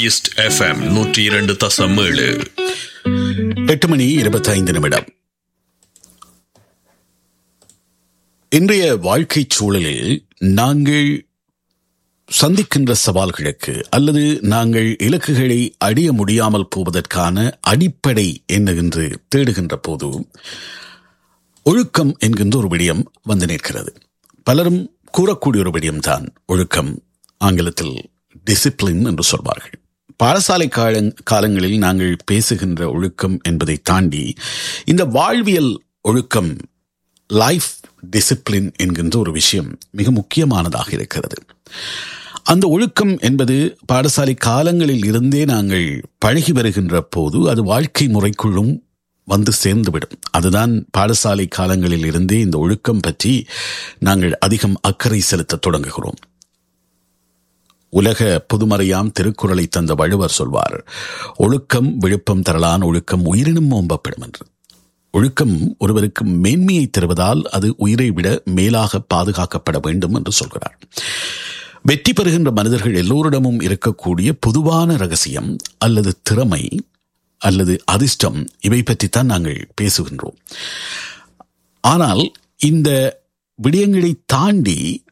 east FM நூற்றி இரண்டு தசம் ஏழு எட்டு மணி இருபத்தைந்து நிமிடம் இன்றைய வாழ்க்கை சூழலில் நாங்கள் சந்திக்கின்ற சவால்களுக்கு அல்லது நாங்கள் இலக்குகளை அடைய முடியாமல் போவதற்கான அடிப்படை என்ன என்று தேடுகின்ற போது ஒழுக்கம் என்கின்ற ஒரு விடயம் வந்து நிற்கிறது பலரும் கூறக்கூடிய ஒரு விடயம்தான் ஒழுக்கம் ஆங்கிலத்தில் டிசிப்ளின் என்று சொல்வார்கள் பாடசாலை கால காலங்களில் நாங்கள் பேசுகின்ற ஒழுக்கம் என்பதை தாண்டி இந்த வாழ்வியல் ஒழுக்கம் லைஃப் டிசிப்ளின் என்கின்ற ஒரு விஷயம் மிக முக்கியமானதாக இருக்கிறது அந்த ஒழுக்கம் என்பது பாடசாலை காலங்களில் இருந்தே நாங்கள் பழகி வருகின்ற போது அது வாழ்க்கை முறைக்குள்ளும் வந்து சேர்ந்துவிடும் அதுதான் பாடசாலை காலங்களில் இருந்தே இந்த ஒழுக்கம் பற்றி நாங்கள் அதிகம் அக்கறை செலுத்த தொடங்குகிறோம் உலக புதுமறையாம் திருக்குறளை தந்த வள்ளுவர் சொல்வார் ஒழுக்கம் விழுப்பம் தரலான் ஒழுக்கம் உயிரினும் ஓம்பப்படும் என்று ஒழுக்கம் ஒருவருக்கு மேன்மையை தருவதால் அது உயிரை விட மேலாக பாதுகாக்கப்பட வேண்டும் என்று சொல்கிறார் வெற்றி பெறுகின்ற மனிதர்கள் எல்லோரிடமும் இருக்கக்கூடிய பொதுவான ரகசியம் அல்லது திறமை அல்லது அதிர்ஷ்டம் இவை பற்றித்தான் நாங்கள் பேசுகின்றோம் ஆனால் இந்த விடயங்களை தாண்டி